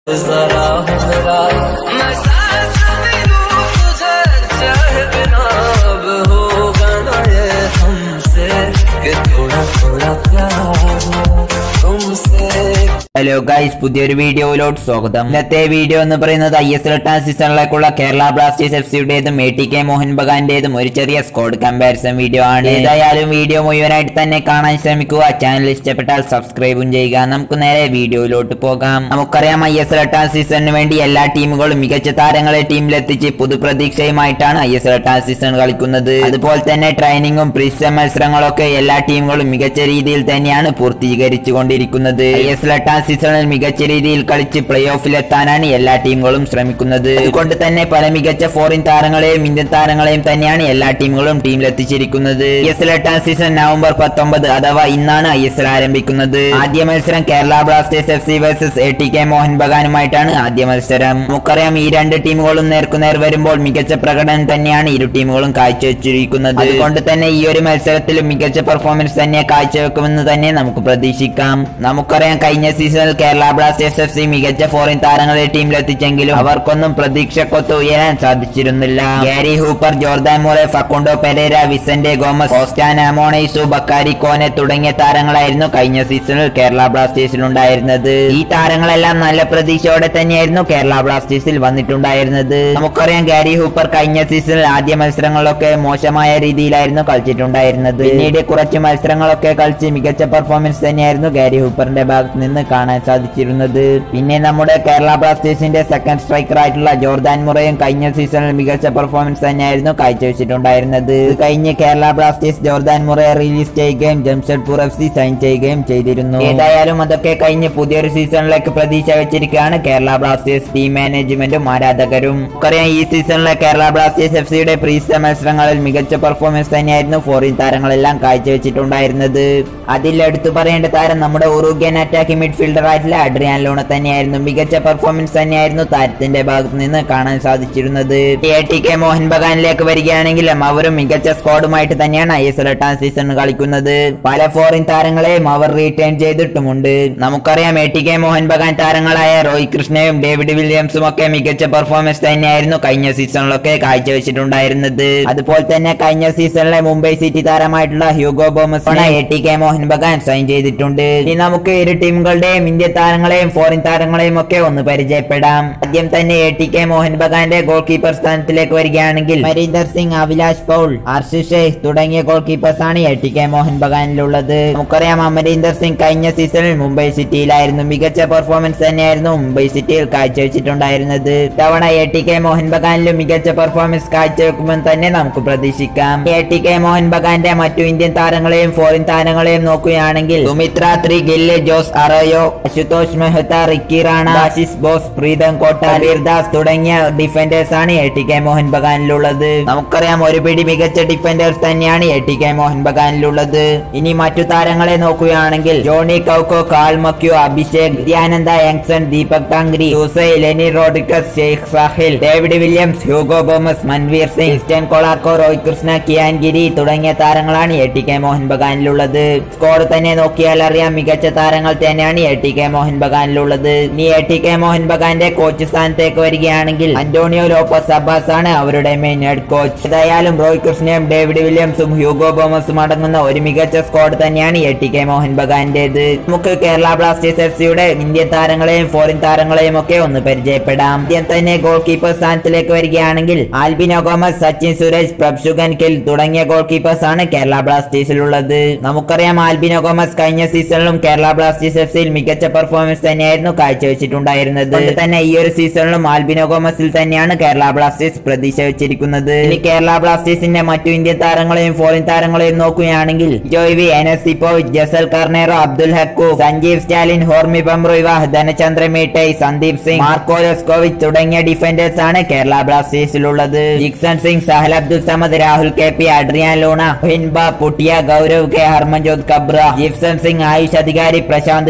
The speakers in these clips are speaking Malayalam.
जरा हमरा मैं सांस भी लूं तुझे चाहे बिना अब होगा ना ये हमसे कि थोड़ा थोड़ा प्यार हो तुमसे ഹലോ ഗൈസ് പുതിയൊരു വീഡിയോയിലോട്ട് സ്വാഗതം ഇന്നത്തെ വീഡിയോ എന്ന് പറയുന്നത് ഐ എസ് എൽ എട്ടാം സീസണിലേക്കുള്ള കേരള ബ്ലാസ്റ്റേഴ്സ് എഫ് സിയുടേതും എ ടി കെ മോഹൻ ബഗാന്റേതും ഒരു ചെറിയ സ്കോഡ് കമ്പാരിസൺ വീഡിയോ ആണ് ഏതായാലും വീഡിയോ മുഴുവനായിട്ട് തന്നെ കാണാൻ ശ്രമിക്കുക ചാനൽ ഇഷ്ടപ്പെട്ടാൽ സബ്സ്ക്രൈബും ചെയ്യുക നമുക്ക് നേരെ വീഡിയോയിലോട്ട് പോകാം നമുക്കറിയാം ഐ എസ് എൽ എട്ടാം സീസണിന് വേണ്ടി എല്ലാ ടീമുകളും മികച്ച താരങ്ങളെ ടീമിലെത്തിച്ച് പുതുപ്രതീക്ഷയുമായിട്ടാണ് ഐ എസ് എൽ എട്ടാം സീസൺ കളിക്കുന്നത് അതുപോലെ തന്നെ ട്രെയിനിങ്ങും പ്രീസൺ മത്സരങ്ങളൊക്കെ എല്ലാ ടീമുകളും മികച്ച രീതിയിൽ തന്നെയാണ് പൂർത്തീകരിച്ചു കൊണ്ടിരിക്കുന്നത് ഐ എസ് എൽ എട്ടാം സീസണിൽ മികച്ച രീതിയിൽ കളിച്ച് പ്ലേ ഓഫിൽ എത്താനാണ് എല്ലാ ടീമുകളും ശ്രമിക്കുന്നത് അതുകൊണ്ട് തന്നെ പല മികച്ച ഫോറിൻ താരങ്ങളെയും ഇന്ത്യൻ താരങ്ങളെയും തന്നെയാണ് എല്ലാ ടീമുകളും ടീമിലെത്തിച്ചിരിക്കുന്നത് ഐ എസ് എൽ എട്ടാം സീസൺ നവംബർ പത്തൊമ്പത് അഥവാ ഇന്നാണ് ഐ എസ് എൽ ആരംഭിക്കുന്നത് ആദ്യ മത്സരം Kerala Blasters F C versus A T K Mohun ബഗാനുമായിട്ടാണ് ആദ്യ മത്സരം നമുക്കറിയാം ഈ രണ്ട് ടീമുകളും നേർക്കുനേർ വരുമ്പോൾ മികച്ച പ്രകടനം തന്നെയാണ് ഇരു ടീമുകളും കാഴ്ചവെച്ചിരിക്കുന്നത് അതുകൊണ്ട് തന്നെ ഈ ഒരു മത്സരത്തിൽ മികച്ച പെർഫോമൻസ് തന്നെ കാഴ്ചവെക്കുമെന്ന് തന്നെ നമുക്ക് പ്രതീക്ഷിക്കാം നമുക്കറിയാം കഴിഞ്ഞ സീസണിൽ കേരള ബ്ലാസ്റ്റേഴ്സ് എഫ് സി മികച്ച ഫോറിൻ താരങ്ങളെ ടീമിലെത്തിച്ചെങ്കിലും അവർക്കൊന്നും പ്രതീക്ഷക്കൊത്ത് ഉയരാൻ സാധിച്ചിരുന്നില്ല Gary Hooper Jordan Murray Facundo Pereyra Vicente Gomez ഓസ്റ്റാൻ അമോണൈസു ബക്കാരി കോനെ തുടങ്ങിയ താരങ്ങളായിരുന്നു കഴിഞ്ഞ സീസണിൽ കേരള ബ്ലാസ്റ്റേഴ്സിൽ ഉണ്ടായിരുന്നത് ഈ താരങ്ങളെല്ലാം നല്ല പ്രതീക്ഷയോടെ തന്നെയായിരുന്നു കേരള ബ്ലാസ്റ്റേഴ്സിൽ വന്നിട്ടുണ്ടായിരുന്നത് നമുക്കറിയാം ഗാരി ഹൂപ്പർ കഴിഞ്ഞ സീസണിൽ ആദ്യ മത്സരങ്ങളിലൊക്കെ മോശമായ രീതിയിലായിരുന്നു കളിച്ചിട്ടുണ്ടായിരുന്നത് പിന്നീട് കുറച്ച് മത്സരങ്ങളൊക്കെ കളിച്ച് മികച്ച പെർഫോമൻസ് തന്നെയായിരുന്നു ഗാരി ഹൂപ്പറിന്റെ ഭാഗത്ത് നിന്ന് കാണാൻ സാധിച്ചിരുന്നത് പിന്നെ നമ്മുടെ കേരള ബ്ലാസ്റ്റേഴ്സിന്റെ സെക്കൻഡ് സ്ട്രൈക്കർ ആയിട്ടുള്ള ജോർദാൻ മുറയും കഴിഞ്ഞ സീസണിൽ മികച്ച പെർഫോമൻസ് തന്നെയായിരുന്നു കാഴ്ചവെച്ചിട്ടുണ്ടായിരുന്നത് ഇത് കഴിഞ്ഞ് കേരള ബ്ലാസ്റ്റേഴ്സ് ജോർദാൻ മുറയെ റിലീസ് ചെയ്യുകയും ജംഷഡ്പൂർ എഫ് സി സൈൻ ചെയ്യുകയും ചെയ്തിരുന്നു ഏതായാലും അതൊക്കെ കഴിഞ്ഞ് പുതിയൊരു സീസണിലേക്ക് പ്രതീക്ഷ വെച്ചിരിക്കുകയാണ് കേരള ബ്ലാസ്റ്റേഴ്സ് ടീം മാനേജ്മെന്റും ആരാധകരും നമുക്കറിയാം ഈ സീസണിലെ കേരള ബ്ലാസ്റ്റേഴ്സ് എഫ് സിയുടെ പ്രീസ മത്സരങ്ങളിൽ മികച്ച പെർഫോമൻസ് തന്നെയായിരുന്നു ഫോറിൻ താരങ്ങളെല്ലാം കാഴ്ചവെച്ചിട്ടുണ്ടായിരുന്നത് അതിൽ എടുത്തു പറയേണ്ട താരം നമ്മുടെ ഉറുഗ്യൻ അറ്റാക്കിംഗ് മിഡ്ഫീൽഡർ ആയിട്ടുള്ള അഡ്രിയാൻ ലൂണ തന്നെയായിരുന്നു മികച്ച പെർഫോമൻസ് തന്നെയായിരുന്നു താരത്തിന്റെ ഭാഗത്ത് നിന്ന് കാണാൻ സാധിച്ചിരുന്നത് എ ടി കെ മോഹൻ ബഗാനിലേക്ക് വരികയാണെങ്കിലും അവരും മികച്ച സ്ക്വാഡുമായിട്ട് തന്നെയാണ് ഐ എസ് എൽ എട്ടാം സീസൺ കളിക്കുന്നത് പല ഫോറിൻ താരങ്ങളെയും അവർ റീറ്റേൺ ചെയ്തിട്ടുമുണ്ട് നമുക്കറിയാം A T K Mohun Bagan താരങ്ങളായ റോയ് കൃഷ്ണയും ഡേവിഡ് വില്യംസും ഒക്കെ മികച്ച പെർഫോമൻസ് തന്നെയായിരുന്നു കഴിഞ്ഞ സീസണിലൊക്കെ കാഴ്ചവെച്ചിട്ടുണ്ടായിരുന്നത് അതുപോലെ തന്നെ കഴിഞ്ഞ സീസണിലെ മുംബൈ സിറ്റി താരമായിട്ടുള്ള Hugo Boumous A T K Mohun Bagan sign ചെയ്തിട്ടുണ്ട് ഇനി നമുക്ക് ഇരു ടീമുകളുടെയും ഇന്ത്യൻ താരങ്ങളെയും ഫോറിൻ താരങ്ങളെയും ഒക്കെ ഒന്ന് പരിചയപ്പെടാം ആദ്യം തന്നെ എ ടി കെ മോഹൻ ബഗാന്റെ ഗോൾ കീപ്പർ സ്ഥാനത്തിലേക്ക് വരികയാണെങ്കിൽ മരീന്ദർ സിംഗ് അഭിലാഷ് പൗൾ ഹർഷ് ഷെയ്ഖ് തുടങ്ങിയ ഗോൾ കീപ്പേഴ്സ് ആണ് എ ടി കെ മോഹൻ ബഗാനിലുള്ളത് നമുക്കറിയാം അമരീന്ദർ സിംഗ് കഴിഞ്ഞ സീസണിൽ മുംബൈ സിറ്റിയിലായിരുന്നു മികച്ച പെർഫോമൻസ് തന്നെയായിരുന്നു മുംബൈ സിറ്റിയിൽ കാഴ്ചവെച്ചിട്ടുണ്ടായിരുന്നത് തവണ എ ടി കെ മോഹൻ ബഗാനിലും മികച്ച പെർഫോമൻസ് കാഴ്ചവെക്കുമെന്ന് തന്നെ നമുക്ക് പ്രതീക്ഷിക്കാം എ ടി കെ മോഹൻ ബഗാന്റെ മറ്റു ഇന്ത്യൻ താരങ്ങളെയും ഫോറിൻ താരങ്ങളെയും നോക്കുകയാണെങ്കിൽ സുമിത്ര ത്രി ഗില്ല് ജോസ് അറയോ അശുതോഷ് മെഹ്ത്ത റിക്കി റാണ ആശിസ് ബോസ് പ്രീതം കോട്ട വീർദാസ് തുടങ്ങിയ ഡിഫൻഡേഴ്സ് ആണ് എ ടി കെ മോഹൻ ബഗാനിലുള്ളത് നമുക്കറിയാം ഒരു പിടി മികച്ച ഡിഫൻഡേഴ്സ് തന്നെയാണ് എ ടി കെ മോഹൻ ബഗാനിലുള്ളത് ഇനി മറ്റു താരങ്ങളെ നോക്കുകയാണെങ്കിൽ Joni Kauko Carl McHugh Abhishek Dhyananda യങ്സൺ Deepak Tangri Soosai Lenny Rodrigues Sheikh Sahil David Williams Hugo Boumous Manvir Singh Christian Colaco Roy Krishna Kiyan Giri തുടങ്ങിയ താരങ്ങളാണ് എ ടി കെ മോഹൻ ബഗാനിലുള്ളത് സ്കോർ തന്നെ നോക്കിയാൽ അറിയാം മികച്ച താരങ്ങൾ തന്നെയാണ് എ ടി കെ മോഹൻ ബഗാനിലുള്ളത് ഇനി എ ടി കെ മോഹൻ ബഗാന്റെ കോച്ച് സ്ഥാനത്തേക്ക് വരികയാണെങ്കിൽ അന്റോണിയോ ലോപ്പസ് അബ്ബാസ് ആണ് അവരുടെ മെയിൻ ഹെഡ് കോച്ച് ഏതായാലും റോയ് കൃഷ്ണയും ഡേവിഡ് വില്യംസും ഹ്യൂഗോ ബോമസും അടങ്ങുന്ന ഒരു മികച്ച സ്ക്വാഡ് തന്നെയാണ് എ ടി കെ മോഹൻ ബഗാന്റേത് നമുക്ക് കേരള ബ്ലാസ്റ്റേഴ്സ് എഫ് സിയുടെ ഇന്ത്യൻ താരങ്ങളെയും ഫോറിൻ താരങ്ങളെയും ഒക്കെ ഒന്ന് പരിചയപ്പെടാം ആദ്യം തന്നെ ഗോൾ കീപ്പർ സ്ഥാനത്തിലേക്ക് വരികയാണെങ്കിൽ ആൽബിനോ ഗോമസ് സച്ചിൻ സുരേഷ് പ്രഭ്ഷുഗൻ കിൽ തുടങ്ങിയ ഗോൾ കീപ്പേഴ്സ് ആണ് കേരള ബ്ലാസ്റ്റേഴ്സിലുള്ളത് നമുക്കറിയാം ആൽബിനോ ഗോമസ് കഴിഞ്ഞ സീസണിലും കേരള ബ്ലാസ്റ്റേഴ്സ് എഫ് സിയിൽ മികച്ച പെർഫോമൻസ് തന്നെയായിരുന്നു കാഴ്ചവെച്ചിട്ടുണ്ടായിരുന്നത് അതുകൊണ്ട് തന്നെ ഈ ഒരു സീസണിലും ആൽബിനോ ഗോമസിൽ തന്നെയാണ് കേരള ബ്ലാസ്റ്റേഴ്സ് പ്രതീക്ഷ വെച്ചിരിക്കുന്നത് ഇനി കേരള ബ്ലാസ്റ്റേഴ്സിന്റെ മറ്റു ഇന്ത്യൻ താരങ്ങളെയും ഫോറിൻ താരങ്ങളെയും നോക്കുകയാണെങ്കിൽ ജോയ് വി എനസിപ്പോവിച്ച് ജസൽ കർണേറോ അബ്ദുൽ ഹക്കു സഞ്ജീവ് സ്റ്റാലിൻ ഹോർമി പംറോയ്വാഹ് ധനചന്ദ്ര മീട്ടൈ സന്ദീപ് സിംഗ് മാർക്കോ ലസ്കോവിച്ച് തുടങ്ങിയ ഡിഫൻഡേഴ്സ് ആണ് കേരള ബ്ലാസ്റ്റേഴ്സിലുള്ളത് Jeakson Singh Sahal Abdul Samad Rahul K P Adrian Luna ഹിൻബ പുട്ടിയ ഗൗരവ് കെ ഹർമൻജോത് കബ്ര ജിപ്സൺ സിംഗ് ആയുഷ് അധികാരി പ്രശാന്ത് കെ സൈറ്റ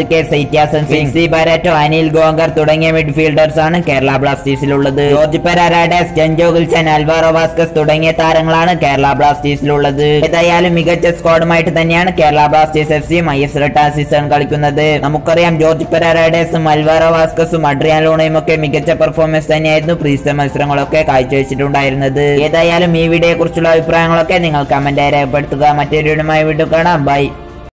വ്യത്യാസം സിക്സി ബരാറ്റോ അനിൽ ഗോങ്കർ തുടങ്ങിയ മിഡ്ഫീൽഡേഴ്സ് ആണ് കേരള ബ്ലാസ്റ്റേഴ്സിലുള്ളത് Jorge Pereyra Diaz Chencho Gyeltshen Alvaro Vazquez തുടങ്ങിയ താരങ്ങളാണ് കേരള ബ്ലാസ്റ്റേഴ്സിലുള്ളത് ഏതായാലും മികച്ച സ്ക്വാഡുമായിട്ട് തന്നെയാണ് കേരള ബ്ലാസ്റ്റേഴ്സ് എഫ് സിയും ഐ എസ് എട്ടാം സീസൺ കളിക്കുന്നത് നമുക്കറിയാം ജോർജ് പെരാരാഡസും അൽവാറോ വാസ്കസും അഡ്രിയാൻ ലോണയും ഒക്കെ മികച്ച പെർഫോമൻസ് തന്നെയായിരുന്നു പ്രീസ മത്സരങ്ങളൊക്കെ കാഴ്ചവെച്ചിട്ടുണ്ടായിരുന്നത് ഏതായാലും ഈ വീഡിയോയെ കുറിച്ചുള്ള അഭിപ്രായങ്ങളൊക്കെ നിങ്ങൾ കമന്റായി രേഖപ്പെടുത്തുക മറ്റൊരു വീഡിയോയുമായി വീണ്ടും കാണാം ബൈ